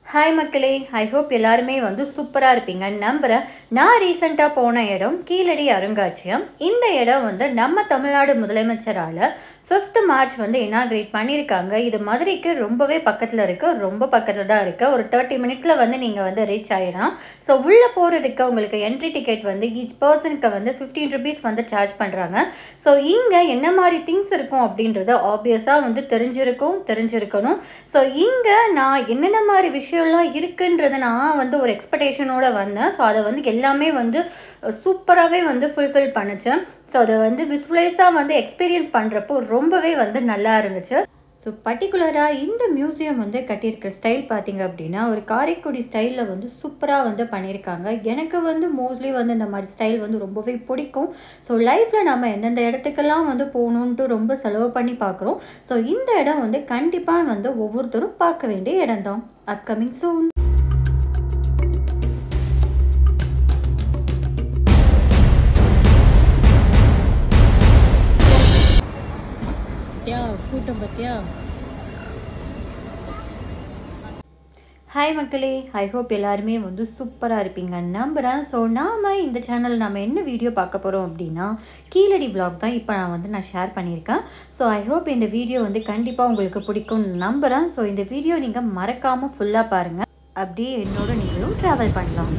hi மக்களே I hope எல்லாருமே வந்து சூப்பராக இருப்பீங்க நம்புகிறேன் நான் ரீசெண்டாக போன இடம் கீழடி அருங்காட்சியகம் இந்த இடம் வந்து நம்ம தமிழ்நாடு முதலமைச்சரால் ஃபிஃப்த் மார்ச் வந்து இனாக்ரேட் பண்ணியிருக்காங்க இது மதுரைக்கு ரொம்பவே பக்கத்தில் இருக்குது ரொம்ப பக்கத்தில் தான் இருக்குது ஒரு தேர்ட்டி மினிட்ஸில் வந்து நீங்கள் வந்து ரீச் ஆகிடலாம் ஸோ உள்ளே போகிறதுக்கு உங்களுக்கு என்ட்ரி டிக்கெட் வந்து ஈச் பர்சனுக்கு வந்து ஃபிஃப்டீன் ருபீஸ் வந்து சார்ஜ் பண்ணுறாங்க ஸோ இங்கே என்ன மாதிரி திங்ஸ் இருக்கும் அப்படின்றது ஆப்வியஸாக வந்து தெரிஞ்சிருக்கும் தெரிஞ்சிருக்கணும் ஸோ இங்கே நான் என்னென்ன மாதிரி விஷயம்லாம் இருக்குன்றதை நான் வந்து ஒரு எக்ஸ்பெக்டேஷனோட வந்தேன் ஸோ அதை வந்து எல்லாமே வந்து சூப்பராகவே வந்து ஃபுல்ஃபில் பண்ணுச்சேன் ஸோ அதை வந்து விசுவலைஸாக வந்து எக்ஸ்பீரியன்ஸ் பண்ணுறப்போ ரொம்பவே வந்து நல்லா இருந்துச்சு ஸோ பர்டிகுலராக இந்த மியூசியம் வந்து கட்டியிருக்கிற ஸ்டைல் பார்த்தீங்க அப்படின்னா ஒரு காரைக்குடி ஸ்டைலில் வந்து சூப்பராக வந்து பண்ணியிருக்காங்க எனக்கு வந்து மோஸ்ட்லி வந்து இந்த மாதிரி ஸ்டைல் வந்து ரொம்பவே பிடிக்கும் ஸோ லைஃப்பில் நம்ம எந்தெந்த இடத்துக்கெல்லாம் வந்து போகணுன்ட்டு ரொம்ப செலவு பண்ணி பார்க்குறோம் ஸோ இந்த இடம் வந்து கண்டிப்பாக வந்து ஒவ்வொருத்தரும் பார்க்க வேண்டிய இடம் தான் அப்கமிங் சூன் பத்தியா கூட்டம் பத்தியா ஹாய் மக்களே ஐ ஹோப் எல்லாருமே வந்து சூப்பராக இருப்பீங்க நம்புகிறேன் ஸோ நாம் இந்த சேனல் நம்ம என்ன வீடியோ பார்க்க போகிறோம் அப்படின்னா கீழடி vlog தான் இப்போ நான் வந்து நான் ஷேர் பண்ணியிருக்கேன் ஸோ ஐ ஹோப் இந்த வீடியோ வந்து கண்டிப்பாக உங்களுக்கு பிடிக்கும்னு நம்புகிறேன் ஸோ இந்த வீடியோ நீங்கள் மறக்காமல் ஃபுல்லாக பாருங்கள் அப்படியே என்னோட நீங்களும் ட்ராவல் பண்ணலாம்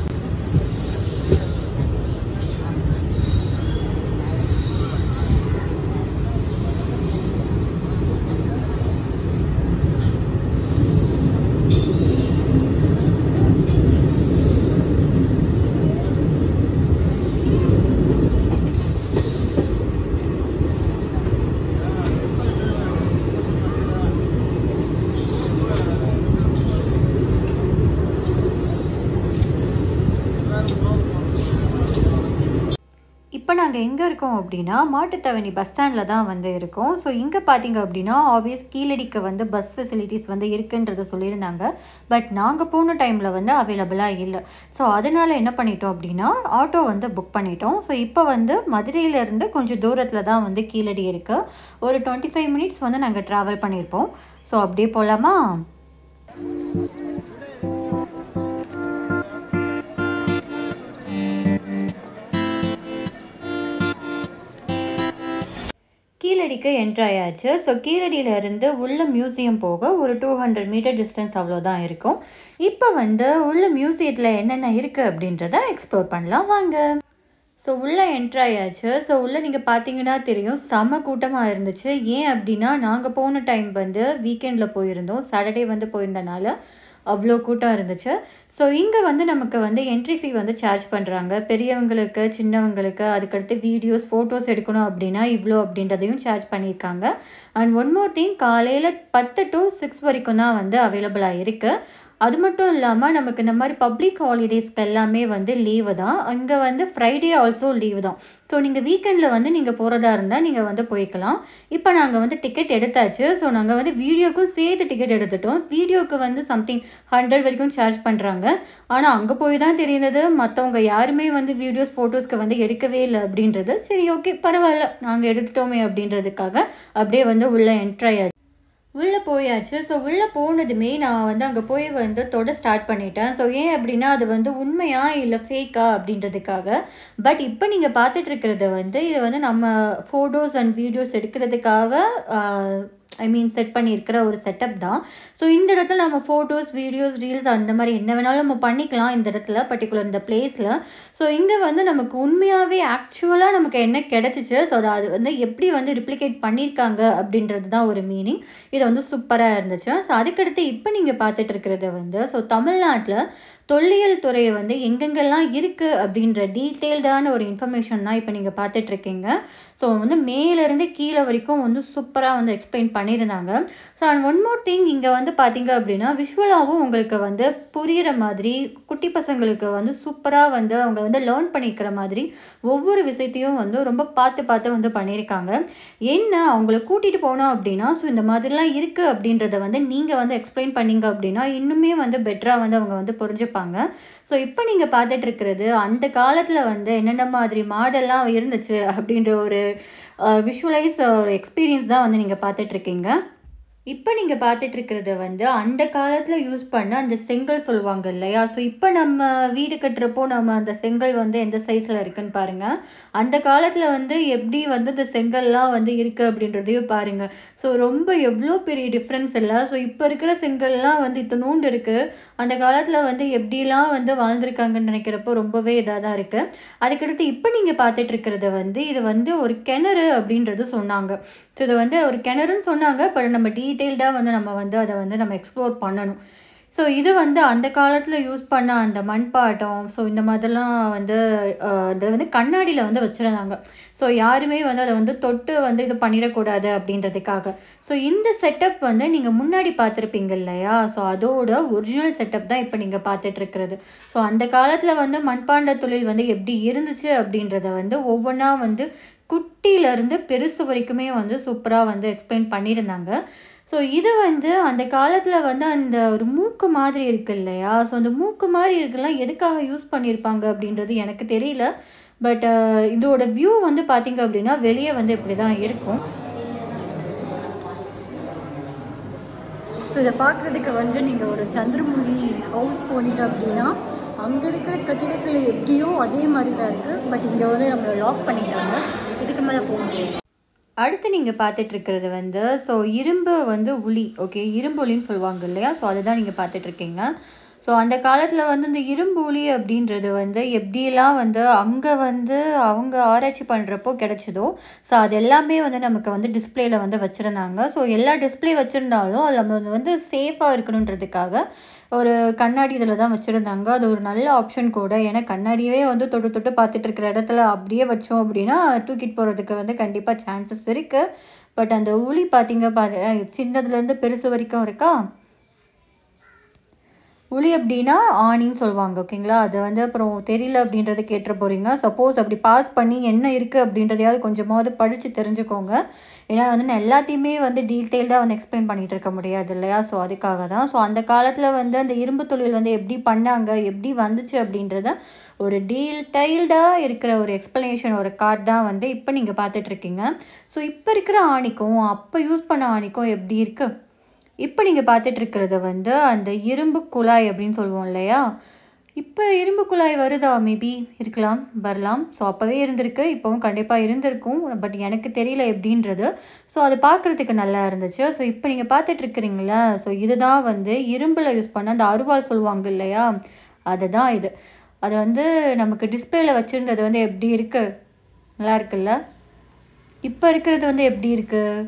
இப்போ நாங்கள் எங்கே இருக்கோம் அப்படின்னா மாட்டுத்தவணி பஸ் ஸ்டாண்டில் தான் வந்து இருக்கோம் ஸோ இங்கே பார்த்தீங்க அப்படின்னா ஆப்வியஸ் கீழடிக்கு வந்து பஸ் ஃபெசிலிட்டிஸ் வந்து இருக்குன்றத சொல்லியிருந்தாங்க பட் நாங்கள் போன டைமில் வந்து அவைலபிளாக இல்லை ஸோ அதனால் என்ன பண்ணிட்டோம் அப்படின்னா ஆட்டோ வந்து புக் பண்ணிட்டோம் ஸோ இப்போ வந்து மதுரையிலேருந்து கொஞ்சம் தூரத்தில் தான் வந்து கீழடி இருக்குது ஒரு டுவெண்ட்டி ஃபைவ் மினிட்ஸ் வந்து நாங்கள் ட்ராவல் பண்ணியிருப்போம் ஸோ அப்படியே போகலாமா கீழடிக்கு என்ட்ரு ஆயாச்சு ஸோ கீழடியிலேருந்து உள்ள மியூசியம் போக ஒரு டூ ஹண்ட்ரட் மீட்டர் டிஸ்டன்ஸ் அவ்வளோதான் இருக்கும் இப்போ வந்து உள்ள மியூசியத்தில் என்னென்ன இருக்குது அப்படின்றத எக்ஸ்ப்ளோர் பண்ணலாம் வாங்க ஸோ உள்ளே என்ட்ரு ஆயாச்சு ஸோ உள்ளே நீங்கள் பார்த்தீங்கன்னா தெரியும் செம கூட்டமாக இருந்துச்சு ஏன் அப்படின்னா நாங்கள் போன டைம் வந்து வீக்கெண்டில் போயிருந்தோம் சாட்டர்டே வந்து போயிருந்தனால அவ்வளோ கூட்டம் இருந்துச்சு ஸோ இங்கே வந்து நமக்கு வந்து என்ட்ரி ஃபீ வந்து சார்ஜ் பண்ணுறாங்க பெரியவங்களுக்கு சின்னவங்களுக்கு அதுக்கடுத்து வீடியோஸ் ஃபோட்டோஸ் எடுக்கணும் அப்படின்னா இவ்வளோ அப்படின்றதையும் சார்ஜ் பண்ணியிருக்காங்க அண்ட் ஒன் மோர் திங் காலையில் பத்து டு சிக்ஸ் வரைக்கும் தான் வந்து அவைலபிளாக இருக்குது அது மட்டும் இல்லாமல் நமக்கு இந்த மாதிரி பப்ளிக் ஹாலிடேஸ்க்கு எல்லாமே வந்து லீவு தான் அங்கே வந்து ஃப்ரைடே ஆல்சோ லீவு தான் ஸோ நீங்கள் வீக்கெண்டில் வந்து நீங்கள் போகிறதா இருந்தால் நீங்கள் வந்து போய்க்கலாம் இப்போ நாங்கள் வந்து டிக்கெட் எடுத்தாச்சு ஸோ நாங்கள் வந்து வீடியோக்கும் சேர்த்து டிக்கெட் எடுத்துட்டோம் வீடியோக்கு வந்து சம்திங் ஹண்ட்ரட் வரைக்கும் சார்ஜ் பண்ணுறாங்க ஆனால் அங்கே போய் தான் தெரிந்தது மற்றவங்க யாருமே வந்து வீடியோஸ் ஃபோட்டோஸ்க்கு வந்து எடுக்கவே இல்லை அப்படின்றது சரி ஓகே பரவாயில்ல நாங்கள் எடுத்துட்டோமே அப்படின்றதுக்காக அப்படியே வந்து உள்ளே என்ட்ராயாச்சு உள்ளே போயாச்சு ஸோ உள்ளே போனதுமே நான் வந்து அங்கே போய் வந்து தொட ஸ்டார்ட் பண்ணிட்டேன் ஸோ ஏன் அப்படின்னா அது வந்து உண்மையா இல்லை ஃபேக்கா அப்படின்றதுக்காக பட் இப்போ நீங்கள் பார்த்துட்டு இருக்கிறது வந்து இது வந்து நம்ம ஃபோட்டோஸ் அண்ட் வீடியோஸ் எடுக்கிறதுக்காக ஐ மீன் செட் பண்ணியிருக்கிற ஒரு செட்டப் தான் ஸோ இந்த இடத்துல நம்ம ஃபோட்டோஸ் வீடியோஸ் ரீல்ஸ் அந்த மாதிரி என்ன வேணாலும் நம்ம பண்ணிக்கலாம் இந்த இடத்துல பர்டிகுலர் இந்த பிளேஸில் ஸோ இங்கே வந்து நமக்கு உண்மையாகவே ஆக்சுவலாக நமக்கு என்ன கிடச்சிச்சு ஸோ அதை அது வந்து எப்படி வந்து ரிப்ளிகேட் பண்ணியிருக்காங்க அப்படின்றது தான் ஒரு மீனிங் இது வந்து சூப்பராக இருந்துச்சு ஸோ அதுக்கடுத்து இப்போ நீங்கள் பார்த்துட்டு இருக்கிறது வந்து ஸோ தமிழ்நாட்டில் தொல்லியல் துறையை வந்து எங்கெங்கெல்லாம் இருக்குது அப்படின்ற டீட்டெயில்டான ஒரு இன்ஃபர்மேஷன் தான் இப்போ நீங்கள் பார்த்துட்ருக்கீங்க ஸோ வந்து மேலேருந்து கீழே வரைக்கும் வந்து சூப்பராக வந்து எக்ஸ்பிளைன் பண்ணியிருந்தாங்க so and one more thing இங்கே வந்து பார்த்தீங்க அப்படின்னா விஷுவலாகவும் உங்களுக்கு வந்து புரிகிற மாதிரி குட்டி பசங்களுக்கு வந்து சூப்பராக வந்து அவங்க வந்து லேர்ன் பண்ணிக்கிற மாதிரி ஒவ்வொரு விஷயத்தையும் வந்து ரொம்ப பார்த்து பார்த்து வந்து பண்ணியிருக்காங்க என்ன அவங்கள கூட்டிகிட்டு போனோம் அப்படின்னா ஸோ இந்த மாதிரிலாம் இருக்குது அப்படின்றத வந்து நீங்கள் வந்து எக்ஸ்பிளைன் பண்ணீங்க அப்படின்னா இன்னுமே வந்து பெட்டராக வந்து அவங்க வந்து புரிஞ்சுப்பாங்க ஸோ இப்போ நீங்கள் பார்த்துட்டு இருக்கிறது அந்த காலத்தில் வந்து என்னென்ன மாதிரி மாடல்லாம் இருந்துச்சு அப்படின்ற ஒரு விஷுவலைஸ் ஒரு எக்ஸ்பீரியன்ஸ் தான் வந்து நீங்கள் பார்த்துட்ருக்கீங்க இப்போ நீங்கள் பார்த்துட்டு இருக்கிறது வந்து அந்த காலத்தில் யூஸ் பண்ண அந்த செங்கல் சொல்லுவாங்க இல்லையா ஸோ இப்போ நம்ம வீடு கட்டுறப்போ நம்ம அந்த செங்கல் வந்து எந்த சைஸில் இருக்குன்னு பாருங்கள் அந்த காலத்தில் வந்து எப்படி வந்து இந்த செங்கல்லாம் வந்து இருக்குது அப்படின்றதையும் பாருங்கள் ஸோ ரொம்ப எவ்வளோ பெரிய டிஃப்ரென்ஸ் இல்லை ஸோ இப்போ இருக்கிற செங்கல்லாம் வந்து இத்தனூண்டு இருக்குது அந்த காலத்தில் வந்து எப்படிலாம் வந்து வாழ்ந்திருக்காங்கன்னு நினைக்கிறப்போ ரொம்பவே இதாக தான் இருக்குது அதுக்கடுத்து இப்போ நீங்கள் பார்த்துட்டு இருக்கிறது வந்து இது வந்து ஒரு கிணறு அப்படின்றது சொன்னாங்க ஸோ இது வந்து ஒரு கிணறுன்னு சொன்னாங்க பட் நம்ம டீட்டெயில்டாக வந்து நம்ம வந்து அதை வந்து நம்ம எக்ஸ்ப்ளோர் பண்ணணும் ஸோ இது வந்து அந்த காலத்தில் யூஸ் பண்ண அந்த மண்பாட்டம் ஸோ இந்த மாதிரிலாம் வந்து அஹ், இது வந்து கண்ணாடியில் வந்து வச்சுருந்தாங்க ஸோ யாருமே வந்து அதை வந்து தொட்டு வந்து இது பண்ணிடக்கூடாது அப்படின்றதுக்காக ஸோ இந்த செட்டப் வந்து நீங்கள் முன்னாடி பார்த்துருப்பீங்க இல்லையா ஸோ அதோட ஒரிஜினல் செட்டப் தான் இப்போ நீங்கள் பார்த்துட்டு இருக்கிறது ஸோ அந்த காலத்தில் வந்து மண்பாண்ட தொழில் வந்து எப்படி இருந்துச்சு அப்படின்றத வந்து ஒவ்வொன்றா வந்து குட்டியிலேருந்து பெருசு வரைக்குமே வந்து சூப்பராக வந்து எக்ஸ்பிளைன் பண்ணியிருந்தாங்க ஸோ இது வந்து அந்த காலத்தில் வந்து அந்த ஒரு மூக்கு மாதிரி இருக்கு இல்லையா ஸோ அந்த மூக்கு மாதிரி இருக்குல்லாம் எதுக்காக யூஸ் பண்ணியிருப்பாங்க அப்படின்றது எனக்கு தெரியல பட் இதோட வியூ வந்து பார்த்தீங்க அப்படின்னா வெளியே வந்து இப்படி தான் இருக்கும் ஸோ இதை பார்க்குறதுக்கு வந்து நீங்கள் ஒரு சந்திரமுகி ஹவுஸ் போனீங்க அப்படின்னா அங்கே இருக்கிற கட்டிடங்கள் எப்படியோ அதே மாதிரி தான் இருக்குது பட் இங்கே வந்து நம்மளை லாக் பண்ணிட்டாங்க இதுக்கு மேலே போக முடியாது அடுத்து நீங்கள் பார்த்துட்டு இருக்கிறது வந்து ஸோ இரும்பு வந்து உளி ஓகே இரும்பு உளின்னு சொல்லுவாங்க இல்லையா ஸோ அதை தான் நீங்கள் பார்த்துட்ருக்கீங்க ஸோ அந்த காலத்தில் வந்து இந்த இரும்பு உளி அப்படின்றது வந்து எப்படியெல்லாம் வந்து அங்கே வந்து அவங்க ஆராய்ச்சி பண்ணுறப்போ கிடைச்சதோ ஸோ அது எல்லாமே வந்து நமக்கு வந்து டிஸ்பிளேல வந்து வச்சுருந்தாங்க ஸோ எல்லா டிஸ்பிளே வச்சுருந்தாலும் அது நம்ம வந்து சேஃபாக இருக்கணுன்றதுக்காக ஒரு கண்ணாடி இதில் தான் வச்சுருந்தாங்க அது ஒரு நல்ல ஆப்ஷன் கூட ஏன்னா கண்ணாடியவே வந்து தொட்டு தொட்டு பார்த்துட்டு இருக்கிற இடத்துல அப்படியே வச்சோம் அப்படின்னா தூக்கிட்டு போகிறதுக்கு வந்து கண்டிப்பாக சான்சஸ் இருக்குது பட் அந்த உளி பார்த்தீங்க பா சின்னதுலேருந்து பெருசு வரைக்கும் இருக்கா உளி அப்படின்னா ஆணின்னு சொல்லுவாங்க ஓகேங்களா அது வந்து அப்புறம் தெரியல அப்படின்றத கேட்டுற போகிறீங்க சப்போஸ் அப்படி பாஸ் பண்ணி என்ன இருக்குது அப்படின்றதையாவது கொஞ்சமாவது படித்து தெரிஞ்சுக்கோங்க ஏன்னா வந்து நான் எல்லாத்தையுமே வந்து டீட்டெயில்டாக வந்து எக்ஸ்பிளைன் பண்ணிகிட்டு இருக்க முடியாது இல்லையா ஸோ அதுக்காக தான் ஸோ அந்த காலத்தில் வந்து அந்த இரும்பு தொழில் வந்து எப்படி பண்ணாங்க எப்படி வந்துச்சு அப்படின்றத ஒரு டீடைல்டாக இருக்கிற ஒரு எக்ஸ்ப்ளனேஷன் ஒரு கார்டு தான் வந்து இப்போ நீங்கள் பார்த்துட்ருக்கீங்க ஸோ இப்போ இருக்கிற ஆணிக்கும் அப்போ யூஸ் பண்ண ஆணிக்கும் எப்படி இருக்குது இப்போ நீங்கள் பார்த்துட்டு இருக்கிறது வந்து அந்த இரும்பு குழாய் அப்படின்னு சொல்லுவோம் இல்லையா இப்போ இரும்பு குழாய் வருதா மேபி இருக்கலாம் வரலாம் ஸோ அப்போவே இருந்திருக்கு இப்போவும் கண்டிப்பாக இருந்திருக்கும் பட் எனக்கு தெரியல எப்படின்றது ஸோ அது பார்க்குறதுக்கு நல்லா இருந்துச்சு ஸோ இப்போ நீங்கள் பார்த்துட்டு இருக்கிறீங்களா ஸோ இதுதான் வந்து இரும்பில் யூஸ் பண்ண அந்த அருவாள் சொல்லுவாங்க இல்லையா அதுதான் இது அது வந்து நமக்கு டிஸ்பிளேல வச்சுருந்தது வந்து எப்படி இருக்குது நல்லா இருக்குல்ல இப்போ இருக்கிறது வந்து எப்படி இருக்குது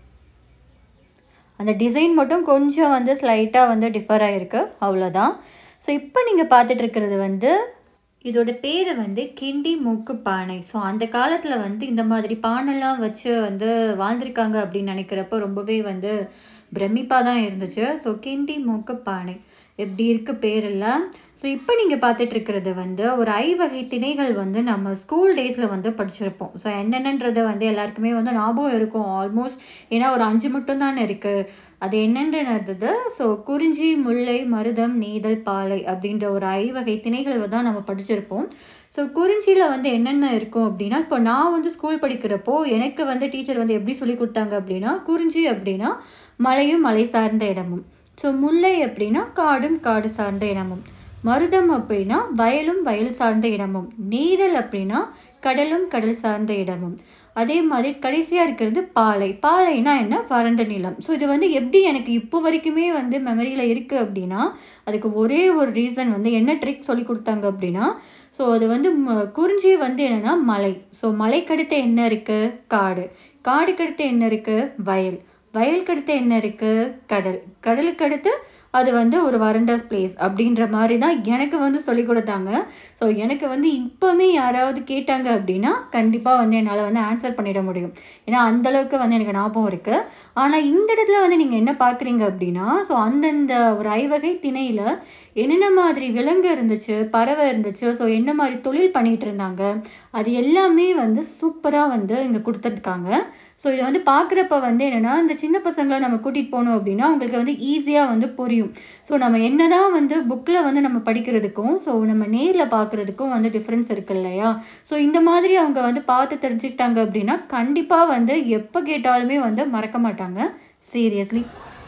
அந்த டிசைன் மட்டும் கொஞ்சம் வந்து ஸ்லைட்டாக வந்து டிஃபர் ஆகிருக்கு அவ்வளோதான் ஸோ இப்போ நீங்கள் பார்த்துட்டு இருக்கிறது வந்து இதோட பேர் வந்து கிண்டி மூக்கு பானை ஸோ அந்த காலத்தில் வந்து இந்த மாதிரி பானைலாம் வச்சு வந்து வாழ்ந்திருக்காங்க அப்படின்னு நினைக்கிறப்போ ரொம்பவே வந்து பிரமிப்பாக தான் இருந்துச்சு ஸோ கிண்டி மூக்கு பானை எப்படி இருக்கு பேரெல்லாம் ஸோ இப்போ நீங்கள் பார்த்துட்டு இருக்கிறது வந்து ஒரு ஐவகை திணைகள் வந்து நம்ம ஸ்கூல் டேஸில் வந்து படிச்சிருப்போம் ஸோ என்னென்னன்றது வந்து எல்லாருக்குமே வந்து ஞாபகம் இருக்கும் ஆல்மோஸ்ட் ஏன்னா ஒரு அஞ்சு மட்டும் தானே இருக்குது அது என்னன்றது ஸோ குறிஞ்சி முல்லை மருதம் நெய்தல் பாலை அப்படின்ற ஒரு ஐவகை திணைகள் தான் நம்ம படிச்சிருப்போம் ஸோ குறிஞ்சியில் வந்து என்னென்ன இருக்கும் அப்படின்னா இப்போ நான் வந்து ஸ்கூல் படிக்கிறப்போ எனக்கு வந்து டீச்சர் வந்து எப்படி சொல்லி கொடுத்தாங்க அப்படின்னா குறிஞ்சி அப்படின்னா மலையும் மலை சார்ந்த இடமும் ஸோ முல்லை அப்படின்னா காடும் காடு சார்ந்த இடமும் மருதம் அப்படின்னா வயலும் வயல் சார்ந்த இடமும் நெய்தல் அப்படின்னா கடலும் கடல் சார்ந்த இடமும் அதே மாதிரி கடைசியாக இருக்கிறது பாலை பாலைனா என்ன வறண்ட நிலம் ஸோ இது வந்து எப்படி எனக்கு இப்போ வரைக்குமே வந்து மெமரியில் இருக்குது அப்படின்னா அதுக்கு ஒரே ஒரு ரீசன் வந்து என்ன ட்ரிக் சொல்லி கொடுத்தாங்க அப்படின்னா ஸோ அது வந்து ம- குறிஞ்சி வந்து என்னென்னா மலை ஸோ மலைக்கடுத்து என்ன இருக்குது காடு காடுக்கடுத்து என்ன இருக்குது வயல் வயலுக்கு அடுத்து என்ன இருக்குது கடல் கடலுக்கு அடுத்து அது வந்து ஒரு வறண்ட பிளேஸ் அப்படின்ற மாதிரி தான் எனக்கு வந்து சொல்லி கொடுத்தாங்க ஸோ எனக்கு வந்து இப்போவுமே யாராவது கேட்டாங்க அப்படின்னா கண்டிப்பாக வந்து என்னால் வந்து ஆன்சர் பண்ணிட முடியும் ஏன்னா அந்த அளவுக்கு வந்து எனக்கு ஞாபகம் இருக்குது ஆனால் இந்த இடத்துல வந்து நீங்கள் என்ன பார்க்குறீங்க அப்படின்னா ஸோ அந்தந்த ஒரு ஐவகை திணையில் என்னென்ன மாதிரி விலங்கு இருந்துச்சு பறவை இருந்துச்சு ஸோ என்ன மாதிரி தொழில் பண்ணிகிட்டு இருந்தாங்க அது எல்லாமே வந்து சூப்பராக வந்து இங்கே கொடுத்துருக்காங்க ஸோ இதை வந்து பார்க்குறப்ப வந்து என்னென்னா இந்த சின்ன பசங்களை நம்ம கூட்டிகிட்டு போனோம் அப்படின்னா அவங்களுக்கு வந்து ஈஸியாக வந்து புரியும் ஸோ நம்ம என்னதான் வந்து புக்கில் வந்து நம்ம படிக்கிறதுக்கும் ஸோ நம்ம நேரில் பார்க்குறதுக்கும் வந்து டிஃப்ரென்ஸ் இருக்கு இல்லையா ஸோ இந்த மாதிரி அவங்க வந்து பார்த்து தெரிஞ்சுக்கிட்டாங்க அப்படின்னா கண்டிப்பாக வந்து எப்போ கேட்டாலுமே வந்து மறக்க மாட்டாங்க சீரியஸ்லி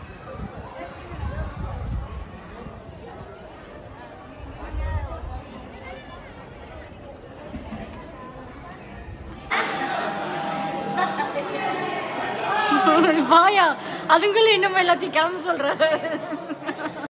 வாயா அதுங்களும் இன்னும் எல்லாத்தையும் கிளம்ப சொல்ற